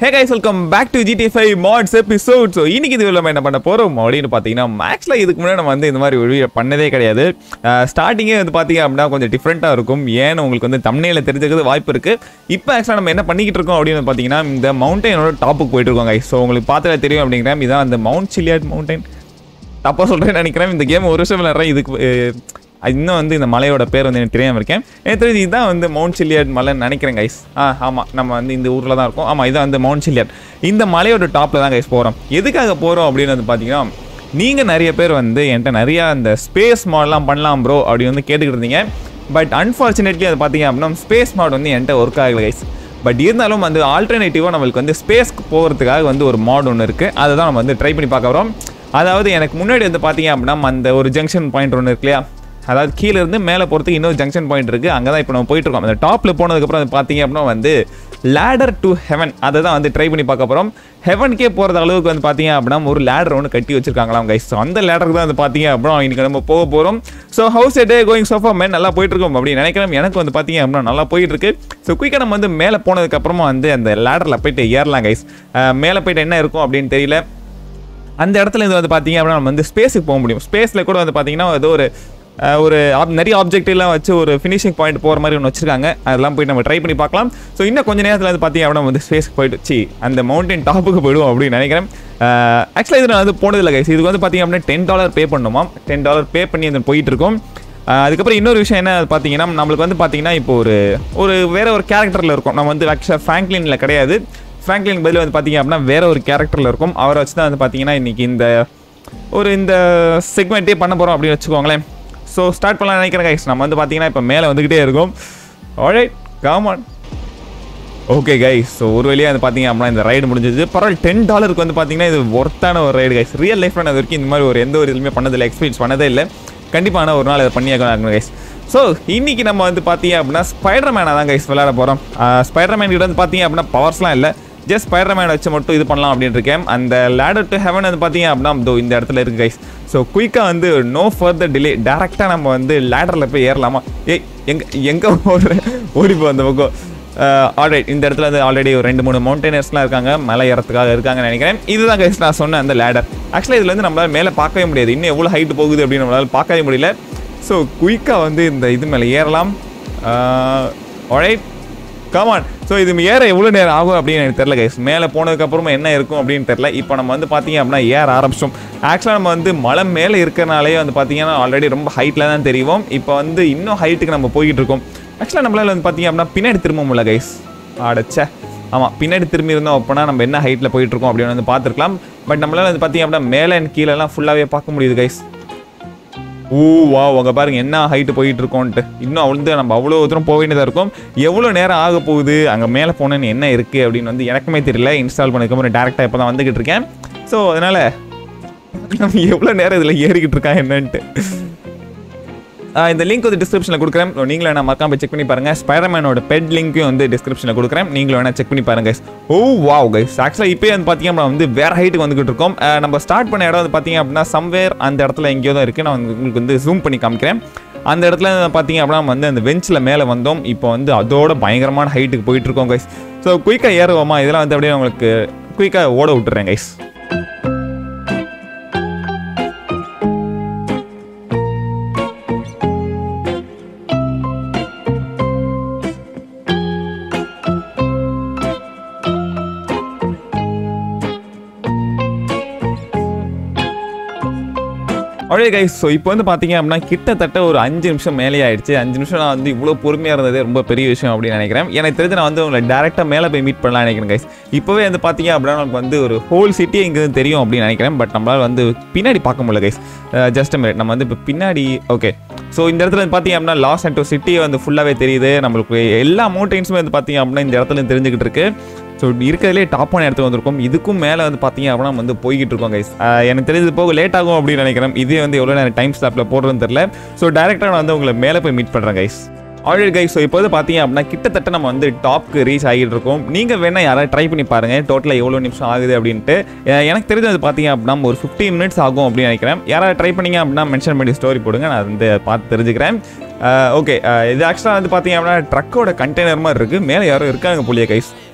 Hey guys welcome back to GT five mods episode so இன்னைக்கு இது நம்ம என்ன பண்ண போகிறோம் அப்படின்னு பார்த்தீங்கன்னா மேக்ஸில் இதுக்கு முன்னாடி நம்ம வந்து இந்த மாதிரி ஒரு video பண்ணதே கிடையாது ஸ்டார்டிங்கே வந்து பார்த்தீங்க அப்படின்னா கொஞ்சம் டிஃப்ரெண்ட்டாக இருக்கும் ஏன்னு உங்களுக்கு வந்து தமிழில் தெரிஞ்சுக்கிறது வாய்ப்பு இருக்குது இப்போ ஆக்சுவலாக நம்ம என்ன பண்ணிக்கிட்டு இருக்கோம் அப்படின்னு பார்த்தீங்கன்னா இந்த மவுண்டனோட டாப்புக்கு போயிட்டு இருக்கோம் கைஸ் ஸோ உங்களுக்கு பார்த்தா தெரியும் அப்படிங்கிறேன் இதான் அந்த மவுண்ட் சிலியாட் மவுண்டன் தப்பாக சொல்கிறேன்னு நினைக்கிறேன் இந்த கேம் ஒரு வருஷம் விளையாடுறேன் இதுக்கு அஹ், இன்னும் வந்து இந்த மலையோட பேர் வந்து எனக்கு தெரியாமல் இருக்கேன் எனக்கு தெரிஞ்சு இதுதான் வந்து மவுண்ட் சில்லியாட் மலைன்னு நினைக்கிறேன் கைஸ் ஆ ஆமாம் நம்ம வந்து இந்த ஊரில் தான் இருக்கோம் ஆமாம் இதான் வந்து மவுண்ட் சில்லியாட் இந்த மலையோட டாப்பில் தான் கைஸ் போகிறோம் எதுக்காக போகிறோம் அப்படின்னு வந்து பார்த்தீங்கன்னா நீங்கள் நிறைய பேர் வந்து என்கிட்ட நிறையா அந்த ஸ்பேஸ் மாடெலாம் பண்ணலாம் ப்ரோ அப்படின்னு வந்து கேட்டுக்கிட்டு இருந்தீங்க பட் அன்ஃபார்ச்சுனேட்லி அது பார்த்தீங்க அப்படின்னா ஸ்பேஸ் மாட் வந்து என்கிட்ட ஒர்க் ஆகலை கைஸ் பட் இருந்தாலும் வந்து ஆல்டர்னேட்டிவாக நம்மளுக்கு வந்து ஸ்பேஸ்க்கு போகிறதுக்காக வந்து ஒரு மாட் ஒன்று இருக்குது அதை தான் நம்ம வந்து ட்ரை பண்ணி பார்க்க வரோம் அதாவது எனக்கு முன்னாடி வந்து பார்த்தீங்க அப்படின்னா அந்த ஒரு ஜங்ஷன் பாயிண்ட் ஒன்று இருக்கு இல்லையா அதாவது கீழே இருந்து மேலே போகிறதுக்கு இன்னொரு ஜங்ஷன் பாயிண்ட் இருக்குது அங்கே தான் இப்போ நம்ம போயிட்டு இருக்கோம் அந்த டாப்பில் போனதுக்கப்புறம் அது பார்த்தீங்க அப்படின்னா வந்து லேடர் டு ஹெவன் அதை தான் வந்து ட்ரை பண்ணி பார்க்க போகிறோம் ஹெவனுக்கே போகிறது அளவுக்கு வந்து பார்த்தீங்க அப்படின்னா ஒரு லேடர் ஒன்று கட்டி வச்சிருக்காங்களாம் கைஸ் ஸோ அந்த லேடருக்கு தான் வந்து பார்த்தீங்க அப்படின்னா இன்னைக்கு நம்ம போக போகிறோம் so how's it going so மேன் நல்லா போயிட்டு இருக்கோம் அப்படின்னு நினைக்கிறேன் எனக்கு வந்து பார்த்தீங்க அப்படின்னா நல்லா போயிட்டு இருக்கு ஸோ குயிக்காக நம்ம வந்து மேலே போனதுக்கப்புறமா வந்து அந்த லேடரில் போயிட்டு ஏறலாம் கைஸ் மேலே போயிட்டு என்ன இருக்கும் அப்படின்னு தெரியல அந்த இடத்துல இது வந்து பார்த்தீங்க அப்படின்னா நம்ம வந்து ஸ்பேஸுக்கு போக முடியும் ஸ்பேஸில் கூட வந்து பார்த்தீங்கன்னா ஏதோ ஒரு அஹ், ஒரு ஆப்- நிறைய ஆப்ஜெக்ட் எல்லாம் வச்சு ஒரு ஃபினிஷிங் பாயிண்ட் போகிற மாதிரி ஒன்று வச்சிருக்காங்க அதெல்லாம் போய் நம்ம ட்ரை பண்ணி பார்க்கலாம் ஸோ இன்னும் கொஞ்ச நேரத்தில் வந்து பார்த்தீங்க அப்படின்னா வந்து ஸ்பேஸ்க்கு போயிட்டு சி அந்த மவுண்டன் டாப்புக்கு போயிடுவோம் அப்படின்னு நினைக்கிறேன் ஆக்சுவலாக இது நான் வந்து போனதில்லை கைஸ் இதுக்கு வந்து பார்த்தீங்க அப்படின்னா டென் டாலர் பே பண்ணணுமா டென் டாலர் பே பண்ணி அது போயிட்டு இருக்கோம் அஹ், அதுக்கப்புறம் இன்னொரு விஷயம் என்ன பார்த்தீங்கன்னா நம்மளுக்கு வந்து பார்த்தீங்கன்னா இப்போ ஒரு ஒரு வேற ஒரு கேரக்டரில் இருக்கும் நம்ம வந்து ஆக்சுவலாக ஃப்ராங்க்லினில் கிடையாது ஃப்ராங்க்லின் பதில் வந்து பார்த்தீங்க அப்படின்னா வேற ஒரு கேரக்டரில் இருக்கும் அவரை வச்சு தான் வந்து பார்த்தீங்கன்னா இன்னைக்கு இந்த ஒரு இந்த செக்மெண்ட்டே பண்ண போகிறோம் அப்படின்னு வச்சுக்கோங்களேன் ஸோ ஸ்டார்ட் பண்ணலாம் நினைக்கிறேன் கைஸ் நம்ம வந்து பார்த்தீங்கன்னா இப்போ மேலே வந்துக்கிட்டே இருக்கோம் alright come on okay guys so ஒரு வழியாக வந்து பார்த்தீங்க அப்படின்னா இந்த ரைடு முடிஞ்சது பரவாயில்ல டென் டாலருக்கு வந்து பார்த்தீங்கன்னா இது ஒர்த்தான ஒரு ரைடு கைஸ் ரியல் லைஃப்பில் நான் இது வரைக்கும் இந்த மாதிரி ஒரு எந்த ஒரு இதுலையுமே பண்ணதில்லை எக்ஸ்பீரியன்ஸ் பண்ணதே இல்லை கண்டிப்பாக ஆனால் ஒரு நாள் அதை பண்ணியாக்கணும் கைஸ் ஸோ இன்னைக்கு நம்ம வந்து பார்த்தீங்க அப்படின்னா ஸ்பைடர் மேனை தான் கைஸ் விளையாட போகிறோம் ஸ்பைடர் மேன் கிட்ட வந்து பார்த்தீங்க அப்படின்னா பவர்ஸ்லாம் இல்லை ஜஸ்ட் ஸ்பைடர் மேன் வச்சு மட்டும் இது பண்ணலாம் அப்படின்னு இருக்கேன் அந்த லேடர் டு ஹெவன் வந்து பார்த்தீங்க அப்படின்னா இதோ இந்த இடத்துல இருக்கு கைஸ் ஸோ குயிக்காக வந்து நோ ஃபர்தர் டிலே டேரெக்டாக நம்ம வந்து லேடரில் போய் ஏறலாமா ஏய் எங்கே எங்கே ஓடுற ஓடிப்போ அந்த பக்கம் ஆல்ரைட் இந்த இடத்துல வந்து ஆல்ரெடி ஒரு ரெண்டு மூணு மவுண்டனர்ஸ்லாம் இருக்காங்க மலை ஏறத்துக்காக இருக்காங்கன்னு நினைக்கிறேன் இதுதான் கைஸ் நான் சொன்ன அந்த லேடர் ஆக்சுவலாக இதில் வந்து நம்மளால் மேலே பார்க்கவே முடியாது இன்னும் எவ்வளோ ஹைட் போகுது அப்படின்னு நம்மளால் பார்க்கவே முடியல ஸோ குயிக்காக வந்து இந்த இது மேலே ஏறலாம் ஆல்ரைட் கமான் ஸோ இது ஏற எவ்வளோ நேரம் ஆகும் அப்படின்னு எனக்கு தெரியல கைஸ் மேலே போனதுக்கப்புறமா என்ன இருக்கும் அப்படின்னு தெரியல இப்போ நம்ம வந்து பார்த்தீங்க அப்படின்னா ஏற ஆரம்பிச்சோம் ஆக்சுவலாக நம்ம வந்து மலை மேலே இருக்கிறனாலே வந்து பார்த்தீங்கன்னா ஆல்ரெடி ரொம்ப ஹைட்டில் தான் தெரியும் இப்போ வந்து இன்னும் ஹைட்டுக்கு நம்ம போய்கிட்டு இருக்கோம் ஆக்சுவலாக நம்மளால வந்து பார்த்தீங்க அப்படின்னா பின்னாடி திரும்ப முடியல கைஸ் ஆடச்சே ஆமாம் பின்னாடி திரும்பி இருந்தோம் அப்படின்னா நம்ம என்ன ஹைட்டில் போயிட்டு இருக்கோம் அப்படின்னு வந்து பார்த்துருக்கலாம் பட் நம்மளால வந்து பார்த்தீங்க அப்படின்னா மேலே and கீழெல்லாம் ஃபுல்லாகவே பார்க்க முடியுது கைஸ் ஊ வா உங்க பாருங்க என்ன ஹைட்டு போயிட்டு இருக்கோன்ட்டு இன்னும் வந்து நம்ம அவ்வளோ தூரம் போக வேண்டியதாக இருக்கும் எவ்வளோ நேரம் ஆக போகுது அங்கே மேலே போனேன்னு என்ன இருக்குது அப்படின்னு வந்து எனக்குமே தெரியல இன்ஸ்டால் பண்ணதுக்கப்புறம் டேரெக்டாக இப்போ தான் வந்துக்கிட்டு இருக்கேன் ஸோ அதனால் நம்ம எவ்வளோ நேரம் இதில் ஏறிக்கிட்டு இருக்கா என்னன்ட்டு ஆஹ் இந்த லிங்க் வந்து டிஸ்கிரிப்ஷனில் கொடுக்குறேன் So, நீங்களும் வேணா மறக்காம செக் பண்ணி பாருங்க ஸ்பைடர்மேனோட பெட் லிங்க்கும் வந்து டிஸ்கிரிப்ஷனில் கொடுக்குறேன் நீங்களும் வேணா செக் பண்ணி பாருங்க guys. ஓ வாவ் கைஸ் ஆக்சுவலாக இப்போ வந்து பார்த்தீங்க அப்படின்னா வந்து வேற ஹைட்டுக்கு வந்துகிட்டு இருக்கோம் ஆஹ் நம்ம ஸ்டார்ட் பண்ண இடம் வந்து பார்த்தீங்க அப்படின்னா சம்வேர் அந்த இடத்துல எங்கேயோ தான் இருக்குது நான் வந்து உங்களுக்கு வந்து ஜூம் பண்ணி காமிக்கிறேன் அந்த இடத்துல பார்த்தீங்க அப்படின்னா நம்ம வந்து அந்த பெஞ்சில் மேலே வந்தோம் இப்போ வந்து அதோட பயங்கரமான ஹைட்டுக்கு போயிட்டு இருக்கோம் கைஸ் ஸோ குயிக்காக ஏறுவோமா இதெல்லாம் வந்து அப்படியே உங்களுக்கு குயிக்காக ஓட விட்டுறேன் கைஸ் அப்படியே கைஸ் ஸோ இப்போ வந்து பார்த்தீங்க அப்படின்னா கிட்டத்தட்ட ஒரு அஞ்சு நிமிஷம் மேலே ஆயிடுச்சு அஞ்சு நிமிஷம் நான் வந்து இவ்வளோ பொறுமையாக இருந்ததே ரொம்ப பெரிய விஷயம் அப்படின்னு நினைக்கிறேன் எனக்கு தெரிஞ்சு நான் வந்து உங்களை டேரெக்டாக மேலே போய் மீட் பண்ணலாம் நினைக்கிறேன் கைஸ் இப்போவே வந்து பார்த்தீங்க அப்படின்னா நமக்கு வந்து ஒரு ஹோல் சிட்டி எங்கேருந்து தெரியும் அப்படின்னு நினைக்கிறேன் பட் நம்மளால் வந்து பின்னாடி பார்க்க முடியல கைஸ் ஜஸ்ட் மினிட் நம்ம வந்து இப்போ பின்னாடி ஓகே ஸோ இந்த இடத்துல வந்து பார்த்தீங்க அப்படின்னா லாஸ் அண்ட் சிட்டி வந்து ஃபுல்லாகவே தெரியுது நம்மளுக்கு எல்லா மவுண்டன்ஸுமே வந்து பார்த்தீங்க அப்படின்னா இந்த இடத்துல தெரிஞ்சுக்கிட்டு இருக்கு ஸோ இருக்கிறதுலே டாப்பான இடத்துக்கு வந்திருக்கோம் இதுக்கும் மேலே வந்து பார்த்தீங்க அப்படின்னா நம்ம வந்து போய்கிட்டு இருக்கோம் கைஸ் எனக்கு தெரிஞ்சது போக லேட் ஆகும் அப்படின்னு நினைக்கிறேன் இதே வந்து எவ்வளோ நேரம் டைம் ஸ்லாப்பில் போடுறதுன்னு தெரியல ஸோ டேரெக்டாக நான் வந்து உங்களை மேலே போய் மீட் பண்ணுறேன் கைஸ் ஆல்ரெடி கைஸ் ஸோ இப்போ வந்து பார்த்தீங்க அப்படின்னா கிட்டத்தட்ட நம்ம வந்து டாப்க்கு ரீச் ஆகிட்டு இருக்கோம் நீங்கள் வேணால் யாராவது ட்ரை பண்ணி பாருங்கள் டோட்டலாக எவ்வளோ நிமிஷம் ஆகுது அப்படின்ட்டு அஹ் எனக்கு தெரிஞ்சது பார்த்தீங்க அப்படின்னா ஒரு 15 மினிட்ஸ் ஆகும் அப்படின்னு நினைக்கிறேன் யாராவது ட்ரை பண்ணீங்க அப்படின்னா மென்ஷன் பண்ணி ஸ்டோரி போடுங்க நான் வந்து பார்த்து தெரிஞ்சுக்கிறேன் ஓகே இது ஆக்சுவலாக வந்து பார்த்தீங்க அப்படின்னா ட்ரக்கோட கண்டெய்னர் மாதிரி இருக்குது மேலே யாரும் இருக்காங்க போலியே கைஸ்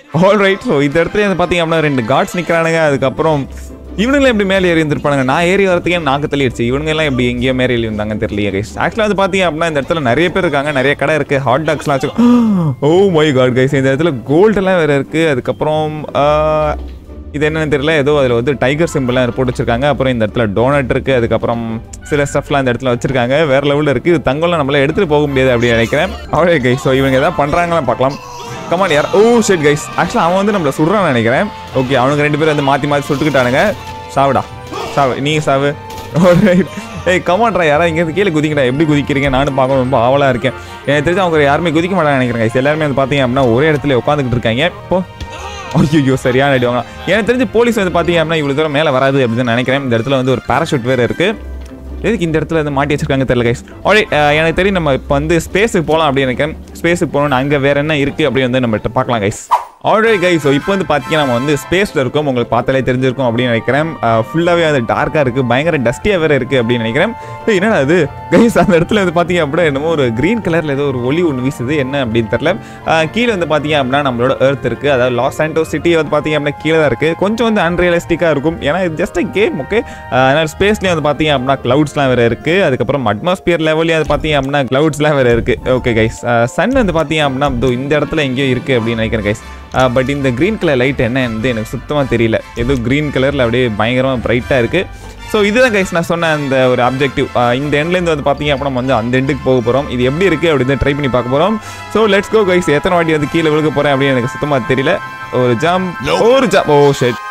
ஆல் ரைட் ஸோ இந்த இடத்துல வந்து பார்த்தீங்க அப்படின்னா ரெண்டு கார்ட்ஸ் நிற்கிறானுங்க அதுக்கப்புறம் இவனுங்களாம் எப்படி மேலே ஏறி இருந்திருப்பானுங்க நான் ஏறி வரதுக்கே நாக்கு தள்ளிடுச்சு இவனுங்க எல்லாம் எப்படி எங்கேயோ மேலே ஏறி இருந்தாங்கன்னு தெரியலையே கைஸ் ஆக்சுவலாக வந்து பார்த்தீங்க அப்படின்னா இந்த இடத்துல நிறைய பேர் இருக்காங்க நிறைய கடை இருக்குது ஹாட் டாக்ஸ்லாம் வச்சு ஓ மை காட் கைஸ் இந்த இடத்துல கோல்டெல்லாம் வேறு இருக்குது அதுக்கப்புறம் ஆஹ், இது என்னன்னு தெரியல ஏதோ அதில் வந்து டைகர் சிம்பிள்லாம் போட்டு வச்சிருக்காங்க அப்புறம் இந்த இடத்துல டோனட் இருக்குது அதுக்கப்புறம் சில ஸ்டஃப்லாம் இந்த இடத்துல வச்சிருக்காங்க வேற லெவலில் இருக்குது இது தங்கம்லாம் நம்மளால எடுத்துகிட்டு போக முடியாது அப்படின்னு நினைக்கிறேன் அவ்வளோ கைஸ் ஸோ இவங்க எதாவது பண்ணுறாங்களா பார்க்கலாம் கமான் யார் ஓ ஷெட் கைஸ் ஆக்சுவலாக அவன் வந்து நம்மளை சுடுறான்னு நினைக்கிறேன் ஓகே அவனுக்கு ரெண்டு பேரும் வந்து மாற்றி மாற்றி சுட்டுக்கிட்டானுங்க சாவுடா சாவு நீ சாவு Alright. ஏய் கமான்ட்ரா யாரா இங்கேருந்து கீழே குதிங்கடா எப்படி குதிக்கிறீங்க நானும் பார்க்க ரொம்ப ஆவலாக இருக்கேன் எனக்கு தெரிஞ்சு அவங்க யாருமே குதிக்க மாட்டாங்க நினைக்கிறேன் guys. எல்லாருமே வந்து பார்த்தீங்க அப்படின்னா ஒரே இடத்துல உட்காந்துக்கிட்டு இருக்காங்க இப்போ ஐயோ சரியான அடிவாங்க எனக்கு தெரிஞ்சு போலீஸ் வந்து பார்த்தீங்க அப்படின்னா இவ்வளோ தூரம் மேலே வராது அப்படின்னு நினைக்கிறேன் இந்த இடத்துல வந்து ஒரு பேராஷூட் வேறு இருக்குது எதுக்கு இந்த இடத்துல வந்து மாட்டி வச்சிருக்காங்க தெரியல கைஸ் ஆல்ரெடி எனக்கு தெரியும் நம்ம இப்போ வந்து ஸ்பேஸுக்கு போகலாம் அப்படின்னு நினைக்கிறேன் ஸ்பேஸுக்கு போகணும் அங்கே வேற என்ன இருக்குது அப்படி வந்து நம்ம பார்க்கலாம் கைஸ் ஆல்ரெடி கைஸ் ஸோ இப்போ வந்து பார்த்தீங்கன்னா நம்ம வந்து ஸ்பேஸில் இருக்கோம் உங்களுக்கு பார்த்தாலே தெரிஞ்சிருக்கும் அப்படின்னு நினைக்கிறேன் ஃபுல்லாகவே அது டார்க்காக இருக்குது பயங்கர டஸ்டியாக வேறு இருக்குது அப்படின்னு நினைக்கிறேன் ஏய், என்னடா அது கைஸ் அந்த இடத்துல வந்து பார்த்தீங்க அப்படின்னா என்னமோ ஒரு க்ரீன் கலரில் ஏதோ ஒரு ஒளி ஒன்று வீசுது என்ன அப்படின்னு தெரில கீழே வந்து பார்த்தீங்க அப்படின்னா நம்மளோட எர்த் இருக்குது அதாவது லாஸ் ஆண்டோ சிட்டி வந்து பார்த்தீங்க அப்படின்னா கீழே தான் இருக்குது கொஞ்சம் வந்து அன்ரியலிஸ்டிக்காக இருக்கும் ஏன்னா இது ஜஸ்ட் கேம் ஓகே அதனால் ஸ்பேஸ்லேயும் வந்து பார்த்தீங்க அப்படின்னா க்ளவுட்ஸ்லாம் வேறு இருக்குது அதுக்கப்புறம் அட்மாஸ்பியர் லெவல்லையும் அது பார்த்தீங்க அப்படின்னா க்ளவுட்ஸ்லாம் வேறு இருக்குது ஓகே கைஸ் சன் வந்து பார்த்தீங்க அப்படின்னா இதோ இந்த இடத்துல எங்கேயோ இருக்குது அப்படின்னு நினைக்கிறேன் கைஸ் பட் இந்த க்ரீன் கலர் லைட் என்ன வந்து எனக்கு சுத்தமாக தெரியல ஏதோ க்ரீன் கலரில் அப்படியே பயங்கரமாக பிரைட்டாக இருக்குது ஸோ இதுதான் கைஸ் நான் சொன்ன அந்த ஒரு அப்ஜெக்டிவ் இந்த எண்ட்லேருந்து வந்து பார்த்தீங்க அப்படின்னா நம்ம வந்து அந்த எண்டுக்கு போக போகிறோம் இது எப்படி இருக்குது அப்படின்னு ட்ரை பண்ணி பார்க்க போகிறோம் ஸோ லெட்ஸ் கோ கைஸ் எத்தனை வாட்டி வந்து கீழே விழுக போகிறேன் அப்படின்னு எனக்கு சுத்தமாக தெரியல ஒரு ஜாம் ஒரு ஜாம் oh shit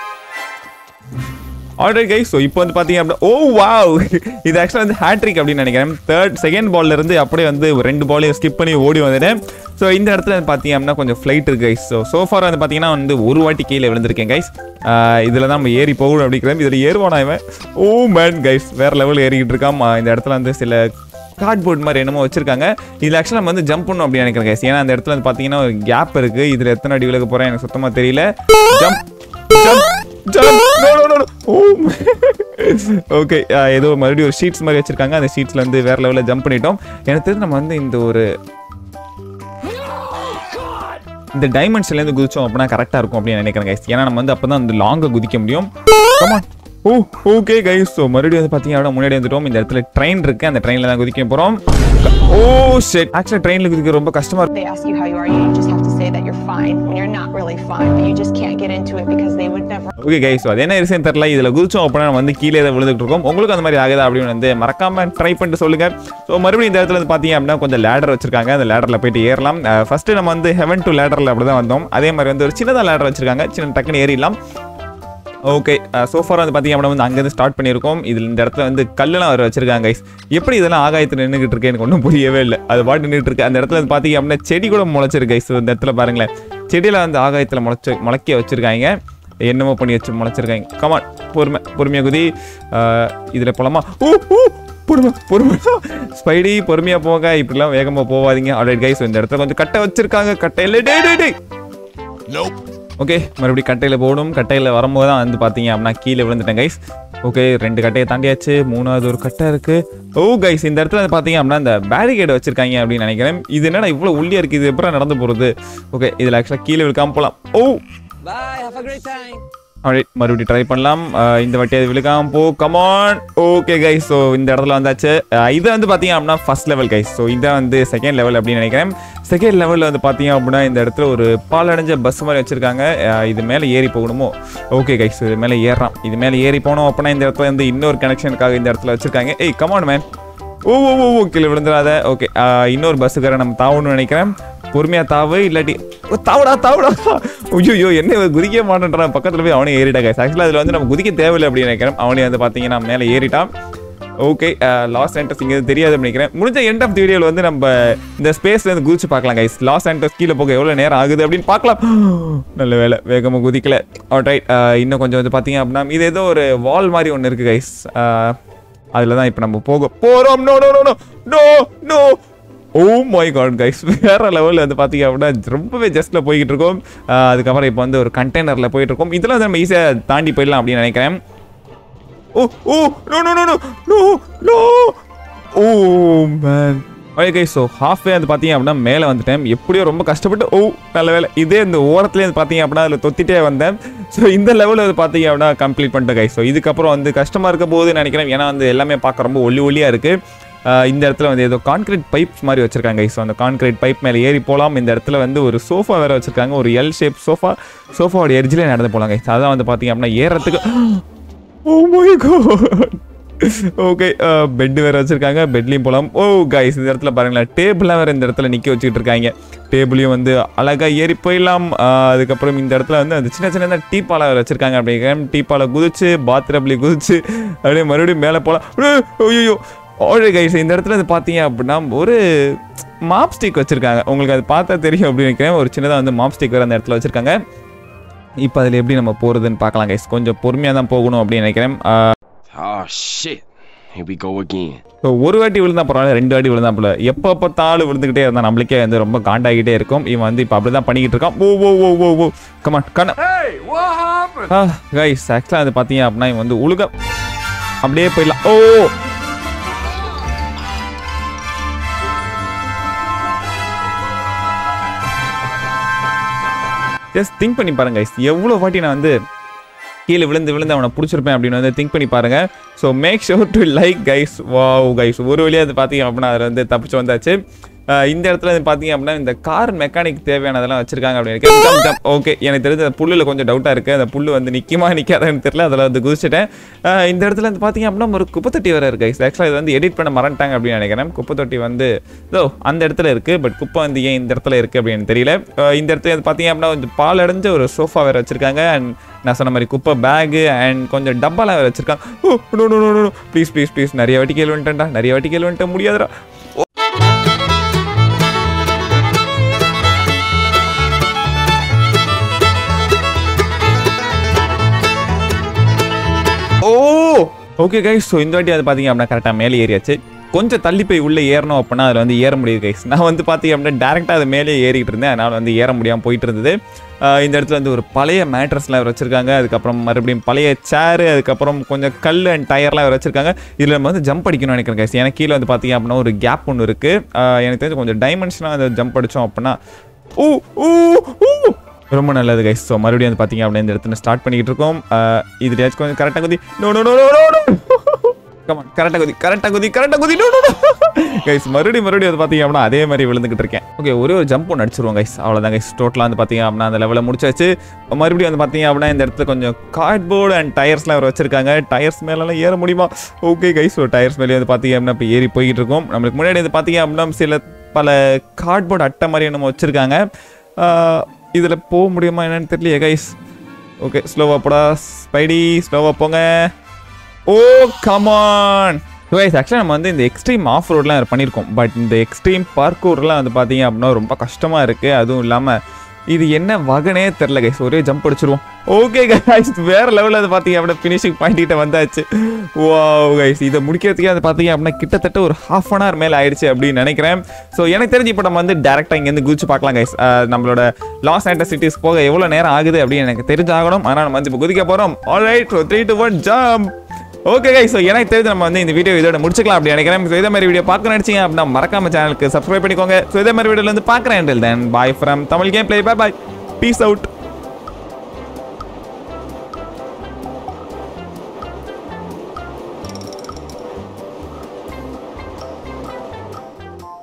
already guys so இப்போ வந்து பார்த்தீங்க அப்படின்னா ஓ வாவ் இது ஆக்சுவலாக வந்து ஹேட்ரிக் அப்படின்னு நினைக்கிறேன் தேர்ட் செகண்ட் பால்ல இருந்து அப்படியே வந்து ஒரு ரெண்டு பாலையும் ஸ்கிப் பண்ணி ஓடி வந்துட்டேன் ஸோ இந்த இடத்துல வந்து பார்த்தீங்க அப்படின்னா கொஞ்சம் ஃப்ளைட் இருக்கு கைஸ் ஸோ சோஃபார் வந்து பார்த்தீங்கன்னா வந்து ஒரு வாட்டி கீழே விழுந்திருக்கேன் கைஸ் இதில் தான் நம்ம ஏறி போகணும் அப்படிங்கிறேன் இதில் ஏறுவானா இவன் ஓ மேன் கைஸ் வேற லெவல் ஏறிக்கிட்டு இருக்கான் ஆ, இந்த இடத்துல வந்து சில கார்ட்போர்ட் மாதிரி என்னமோ வச்சிருக்காங்க இதில் ஆக்சுவலாக நம்ம வந்து ஜம்ப் பண்ணணும் அப்படின்னு நினைக்கிறேன் கைஸ் ஏன்னா அந்த இடத்துல வந்து பார்த்தீங்கன்னா ஒரு கேப் இருக்கு இதில் எத்தனை அடி விலக போகிறேன் எனக்கு சுத்தமாக தெரியல jump jump jump no no no oh okay ஏதோ மறுபடியும் ஒரு ஷீட்ஸ் மாதிரி வச்சிருக்காங்க அந்த ஷீட்ஸ்ல வந்து வேற லெவலில் ஜம்ப் பண்ணிட்டோம் எனக்கு தெரிஞ்சு நம்ம வந்து இந்த ஒரு இந்த டைமென்ஷன்லேருந்து குதிச்சோம் அப்படின்னா கரெக்டாக இருக்கும் அப்படின்னு நினைக்கிறேன் கைஸ் ஏன்னா நம்ம வந்து அப்போ தான் வந்து லாங்காக குதிக்க முடியும் come on oh okay guys so மறுபடியும் வந்து பார்த்தீங்க அப்படின்னா முன்னாடி வந்துட்டோம் இந்த இடத்துல ட்ரெயின் இருக்கு அந்த ட்ரெயினில் தான் குதிக்க போகிறோம் ஓ ஷெட் ஆக்சுவலாக ட்ரெயினில் குதிக்க ரொம்ப கஷ்டமா இருக்கு They ask you how you are, you just have to say that you're fine when you're not really fine, but you just can't get into it because they would never okay guys அது என்ன விஷயம் தெரியல இதில் குதிச்சோம் அப்படின்னா நம்ம வந்து கீழே தான் விழுந்துட்டு இருக்கோம் உங்களுக்கு அந்த மாதிரி ஆகுதா அப்படின்னு வந்து மறக்காம ட்ரை பண்ணிட்டு சொல்லுங்க ஸோ மறுபடியும் இந்த இடத்துல வந்து பார்த்தீங்க அப்படின்னா கொஞ்சம் லேடர் வச்சிருக்காங்க அந்த லேடரில் போயிட்டு ஏறலாம் ஃபர்ஸ்ட் நம்ம வந்து ஹெவன் டு லேடரில் அப்படி தான் வந்தோம் அதே மாதிரி வந்து ஒரு சின்னதாக லேடர் வச்சிருக்காங்க சின்ன டக்குன்னு ஏறிடலாம் ஓகே சோஃபார் வந்து பார்த்தீங்க அப்படின்னா வந்து அங்கேருந்து ஸ்டார்ட் பண்ணியிருக்கோம் இதில் இந்த இடத்துல வந்து கல்லெல்லாம் வர வச்சிருக்காங்க கைஸ் எப்படி இதெல்லாம் ஆகாயத்தில் நின்றுக்கிட்டு இருக்கு எனக்கு ஒன்றும் புரியவே இல்லை அது பாட்டு நின்றுட்டு இருக்கு அந்த இடத்துல வந்து பார்த்தீங்க அப்படின்னா செடி கூட முளைச்சிருக்கு கைஸ் இந்த இடத்துல பாருங்களேன் செடியில் வந்து ஆகாயத்தில் முளைச்சு முளைக்க வச்சிருக்காங்க என்னமோ பண்ணி வச்சு முளைச்சிருக்காங்க கமான் பொறுமை பொறுமையாக குதி இதில் போலாமா ஓ ஓ பொறுமை பொறுமை ஸ்பைடி பொறுமையாக போங்க இப்படிலாம் வேகமாக போகாதீங்க ஆல்ரெடி கைஸ் இந்த இடத்துல கொஞ்சம் கட்டை வச்சிருக்காங்க கட்டையில் டே டே டே ஓகே மறுபடியும் கட்டையில் போகணும் கட்டையில் வரும்போது தான் வந்து பார்த்தீங்க அப்படின்னா கீழே விழுந்துட்டேன் கைஸ் ஓகே ரெண்டு கட்டையை தாண்டியாச்சு மூணாவது ஒரு கட்டை இருக்கு ஓ கைஸ் இந்த இடத்துல வந்து பார்த்தீங்க அப்படின்னா இந்த பேரிகேட் வச்சிருக்காங்க அப்படின்னு நினைக்கிறேன் இது என்னடா இவ்வளோ உள்ளே இருக்கு இது எப்பறம் நடந்து போகிறது ஓகே இதில் ஆக்சுவலாக கீழே விழுக்காம போகலாம் oh Bye. Have a great time. alright மறுபடியும் ட்ரை பண்ணலாம் அஹ் இந்த வாட்டி அது விழுக்காம போ கமான் ஓகே கைஸ் ஸோ இந்த இடத்துல வந்தாச்சு அஹ் இது வந்து பார்த்தீங்க அப்படின்னா ஃபர்ஸ்ட் லெவல் கைஸ் ஸோ இதான் வந்து செகண்ட் லெவல் அப்படின்னு நினைக்கிறேன் செகண்ட் லெவலில் வந்து பார்த்தீங்க அப்படின்னா இந்த இடத்துல ஒரு பாலடைஞ்ச பஸ் மாதிரி வச்சிருக்காங்க அஹ் இது மேலே ஏறி போகணுமோ ஓகே கைஸ் இது மேலே ஏறாம் இது மேலே ஏறி போனோம் அப்படின்னா இந்த இடத்துல வந்து இன்னொரு கனெக்ஷனுக்காக இந்த இடத்துல வச்சிருக்காங்க ஏய் கமான் மேன் ஓ ஓ ஓ ஓ கீழே விழுந்துடாத ஓகே இன்னொரு பஸ்ஸுக்கார நம்ம தாவணும்னு நினைக்கிறேன் பொறுமையாக தாவு இல்லாட்டி ஓ, தாவுடா தாவுடா ஐயோ என்ன இவன் குதிக்க மாட்டேன்றான் பக்கத்தில் போய் அவனே ஏறிட்டா கைஸ் ஆக்சுவலாக அதில் வந்து நம்ம குதிக்க தேவையில்லை அப்படின்னு நினைக்கிறேன் அவனே வந்து பார்த்தீங்கன்னா மேலே ஏறிட்டான் ஓகே லாஸ் ஆண்டஸ் இங்கே தெரியாது நினைக்கிறேன் முடிஞ்ச எண்ட் ஆஃப் தி வீடியோவில் வந்து நம்ம இந்த ஸ்பேஸ்ல இருந்து குதிச்சு பார்க்கலாம் கைஸ் லாஸ் ஆண்டஸ் கீழே போக எவ்வளோ நேரம் ஆகுது அப்படின்னு பார்க்கலாம் நல்ல வேலை வேகமாக குதிக்கல ரைட் இன்னும் கொஞ்சம் வந்து பார்த்தீங்க அப்படின்னா இது ஏதோ ஒரு வால் மாதிரி ஒன்று இருக்குது கைஸ் அதில் தான் இப்போ நம்ம போக போகிறோம் no no no no no no oh my God guys வேற லெவலில் வந்து பார்த்தீங்க அப்படின்னா ரொம்பவே ஜஸ்ட்டில் போய்கிட்டு இருக்கோம் ஆஹ் அதுக்கப்புறம் இப்போ வந்து ஒரு கண்டெய்னரில் போயிட்டு இருக்கோம் இதெல்லாம் வந்து நம்ம ஈஸியாக தாண்டி போயிடலாம் அப்படின்னு நினைக்கிறேன் oh oh no no no no no no oh man okay so halfway வந்து பார்த்தீங்க அப்படின்னா மேலே வந்துட்டேன் எப்படியோ ரொம்ப கஷ்டப்பட்டு ஓ நல்ல வேலை இதே இந்த ஓரத்துலேயே வந்து பார்த்தீங்க அப்படின்னா அதில் தொத்திட்டே வந்தேன் ஸோ இந்த லெவலில் வந்து பார்த்தீங்க அப்படின்னா கம்ப்ளீட் பண்ணிட்டேன் கை ஸோ இதுக்கப்புறம் வந்து கஷ்டமாக இருக்க போது நினைக்கிறேன் ஏன்னா வந்து எல்லாமே பார்க்க ரொம்ப ஒல்லி ஒல்லியாக இருக்குது இந்த இடத்துல வந்து ஏதோ கான்கிரீட் பைப்ஸ் மாதிரி வச்சிருக்காங்க ஸோ அந்த கான்கிரீட் பைப் மேலே ஏறி போகலாம் இந்த இடத்துல வந்து ஒரு சோஃபா வேறு வச்சிருக்காங்க ஒரு எல் ஷேப் சோஃபா சோஃபாவோட எரிஜிலே நடந்து போகலாம் கைஸ் அதான் வந்து பார்த்தீங்க அப்படின்னா ஏறத்துக்கு oh my God okay bed வேற வச்சிருக்காங்க பெட்லயும் போலாம் ஓ கைஸ் இந்த இடத்துல பாருங்களேன் டேபிள்லாம் வேற இந்த இடத்துல நிக்க வச்சுக்கிட்டு இருக்காங்க டேபிளையும் வந்து அழகா ஏறி போயிடலாம் ஆஹ் அதுக்கப்புறம் இந்த இடத்துல வந்து அந்த சின்ன சின்ன டீ பாலை வேற வச்சிருக்காங்க அப்படிங்கிற டீ பாலை குதிச்சு பாத்ரூம்ல குதிச்சு அப்படியே மறுபடியும் மேலே போகலாம் ஐயோ ஓழை கைஸ் இந்த இடத்துல வந்து பார்த்தீங்க அப்படின்னா ஒரு மாப் ஸ்டிக் வச்சிருக்காங்க உங்களுக்கு அது பார்த்தா தெரியும் அப்படின்னு நினைக்கிறேன் ஒரு சின்னதாக வந்து மாப் ஸ்டிக் வேற அந்த இடத்துல வச்சிருக்காங்க இப்போ அதில் எப்படி நம்ம போகிறதுன்னு பார்க்கலாம் கைஸ் கொஞ்சம் பொறுமையாக தான் போகணும் அப்படின்னு நினைக்கிறேன் ஆஹ் Oh shit. Here we go again. So ஒரு வாட்டி விழுந்தா பரவாயில்ல ரெண்டு வாட்டி விழுந்தா போல எப்போ பார்த்தாலும் விழுந்துக்கிட்டே இருந்தா நம்மளுக்கே வந்து ரொம்ப காண்டாகிட்டே இருக்கும் இவன் வந்து இப்போ அப்படி தான் பண்ணிக்கிட்டு இருக்கான் ஓ ஓ ஓ ஓ ஓ கமான் கண்ண கைஸ் ஆக்சுவலாக அது பார்த்தீங்க அப்படின்னா இவன் வந்து உழுக அப்படியே போயிடலாம் ஓ ஜஸ்ட் திங்க் பண்ணி பாருங்க guys. எவ்வளோ வாட்டி நான் வந்து கீழே விழுந்து விழுந்து அவனை பிடிச்சிருப்பேன் அப்படின்னு வந்து திங்க் பண்ணி பாருங்க so make sure to like guys wow guys ஒரு வழியாக அது பார்த்தீங்க அப்படின்னா அதில் வந்து தப்பிச்சு வந்தாச்சு அஹ் இந்த இடத்துல வந்து பார்த்தீங்க அப்படின்னா இந்த கார் மெக்கானிக் தேவையானதெல்லாம் வச்சிருக்காங்க அப்படின்னு ஓகே எனக்கு தெரிஞ்ச அந்த புல்லில் கொஞ்சம் டவுட்டாக இருக்குது அந்த புல்லு வந்து நிற்குமா நிற்காதான்னு தெரியல அதில் வந்து குதிச்சிட்டேன் அஹ் இந்த இடத்துல வந்து பார்த்தீங்க அப்படின்னா ஒரு குப்பை தொட்டி வேறு இருக்கு ஆக்சுவலாக இது வந்து எடிட் பண்ண மறந்துட்டாங்க அப்படின்னு நினைக்கிறேன் குப்பை தொட்டி வந்து இதோ அந்த இடத்துல இருக்குது பட் குப்பை வந்து ஏன் இந்த இடத்துல இருக்குது அப்படின்னு தெரியல அஹ் இந்த இடத்துல வந்து பார்த்தீங்க அப்படின்னா கொஞ்சம் பால் அடைஞ்ச ஒரு சோஃபா வேறு வச்சிருக்காங்க அண்ட் நான் சொன்ன மாதிரி குப்பை பேகு அண்ட் கொஞ்சம் டப்பாலாம் வேறு வச்சிருக்காங்க oh no no no no please please please நிறைய வாட்டி கேள்வி வந்துட்டேன்டா நிறைய வாட்டி கேள்வி வந்துட்டேன் முடியாதுடா ஓ ஓகே கைஸ் ஸோ இந்த வாட்டி அது பார்த்தீங்க அப்படின்னா கரெக்டாக மேலே ஏறியாச்சு கொஞ்சம் தள்ளி போய் உள்ளே ஏறணும் அப்படின்னா அதில் வந்து ஏற முடியுது கைஸ் நான் வந்து பார்த்தீங்க அப்படின்னா டேரெக்டாக அது மேலே ஏறிட்டு இருந்தேன் அதனால் வந்து ஏற முடியாமல் போயிட்டு இருந்தது ஆஹ் இந்த இடத்துல வந்து ஒரு பழைய மேட்ரஸ்லாம் வச்சுருக்காங்க அதுக்கப்புறம் மறுபடியும் பழைய சேரு அதுக்கப்புறம் கொஞ்சம் கல் அண்ட் டயர்லாம் வச்சுருக்காங்க இதில் நம்ம வந்து ஜம்ப் அடிக்கணும்னு நினைக்கிறேன் கைஸ் ஏன்னா கீழே வந்து பார்த்தீங்க அப்படின்னா ஒரு கேப் ஒன்று இருக்குது எனக்கு தெரிஞ்சு கொஞ்சம் டைமென்ஷனாக அந்த ஜம்ப் அடித்தோம் அப்படின்னா ஊ ஊ ஊ ரொம்ப நல்லது கைஸ் ஸோ மறுபடியும் வந்து பார்த்தீங்க அப்படின்னா இந்த இடத்துல ஸ்டார்ட் பண்ணிக்கிட்டு இருக்கோம் இதுலையாச்சும் கொஞ்சம் கரெக்டாக குதி no no no no no come on கரெக்டாக குதி கரெக்டாக குதி கரெக்டாக குதி நோ நோ கைஸ் மறுபடியும் மறுபடியும் வந்து பார்த்தீங்க அப்படின்னா அதே மாதிரி விழுந்துக்கிட்டு இருக்கேன் ஓகே ஒரே ஒரு ஜம்ப் ஒன்று அடிச்சிருவோம் கைஸ் அவ்வளோதான் கைஸ் டோட்டலாக வந்து பார்த்தீங்க அப்படின்னா அந்த லெவலில் முடிச்சாச்சு மறுபடியும் வந்து பார்த்தீங்க அப்படின்னா இந்த இடத்துல கொஞ்சம் கார்ட்போர்டு அண்ட் டயர்ஸ்லாம் அவர் வச்சிருக்காங்க டயர்ஸ் மேலெல்லாம் ஏற முடியுமா ஓகே கைஸ் ஸோ டயர்ஸ் மேலே வந்து பார்த்தீங்க அப்படின்னா இப்போ ஏறி போய்கிட்டு இருக்கோம் நம்மளுக்கு முன்னாடி வந்து பார்த்தீங்க அப்படின்னா சில பல கார்ட்போர்டு அட்டை மாதிரி நம்ம வச்சுருக்காங்க இதில் போக முடியுமா என்னன்னு தெரியலையே கைஸ் ஓகே ஸ்லோவாக போடா ஸ்பைடி ஸ்லோவாக போங்க ஓ கமான் கைஸ் ஆக்சுவலாக நம்ம வந்து இந்த எக்ஸ்ட்ரீம் ஆஃப் ரோட்லாம் பண்ணியிருக்கோம் பட் இந்த எக்ஸ்ட்ரீம் பார்க்கூர்லாம் வந்து பார்த்தீங்க அப்படின்னா ரொம்ப கஷ்டமாக இருக்குது அதுவும் இல்லாமல் இது என்ன வகனே தெரில கைஸ் ஒரே ஜம்ப் அடிச்சிருவோம் ஓகே கைஸ் வேற லெவலில் அது பார்த்தீங்க அப்படின்னா ஃபினிஷிங் பாயிண்ட் கிட்ட வந்தாச்சு வா கைஸ் இதை முடிக்கிறதுக்கே அது பார்த்தீங்க அப்படின்னா கிட்டத்தட்ட ஒரு ஹாஃப் அன் ஹவர் மேலே ஆயிடுச்சு அப்படின்னு நினைக்கிறேன் ஸோ எனக்கு தெரிஞ்சு இப்போ நம்ம வந்து டேரெக்டாக இங்கேருந்து குதிச்சு பார்க்கலாம் கைஸ் நம்மளோட லாஸ் ஆண்டர் சிட்டிஸ் போக எவ்வளோ நேரம் ஆகுது அப்படின்னு எனக்கு தெரிஞ்சாகணும் ஆனால் நம்ம வந்து இப்போ குதிக்க போகிறோம் alright three two one jump okay guy so எனக்கு தெரிஞ்சு நம்ம வந்து இந்த வீடியோ இதோட முடிச்சுக்கலாம் அப்படி நினைக்கிறேன் ஸோ இதே மாதிரி வீடியோ பார்க்க நினைச்சீங்க அப்படின்னா மறக்காம சேனலுக்கு சப்ஸ்கிரைப் பண்ணிக்கோங்க ஸோ இதே மாதிரி வீடியோல வந்து பார்க்குறேன் then bye from Tamil gameplay bye bye peace out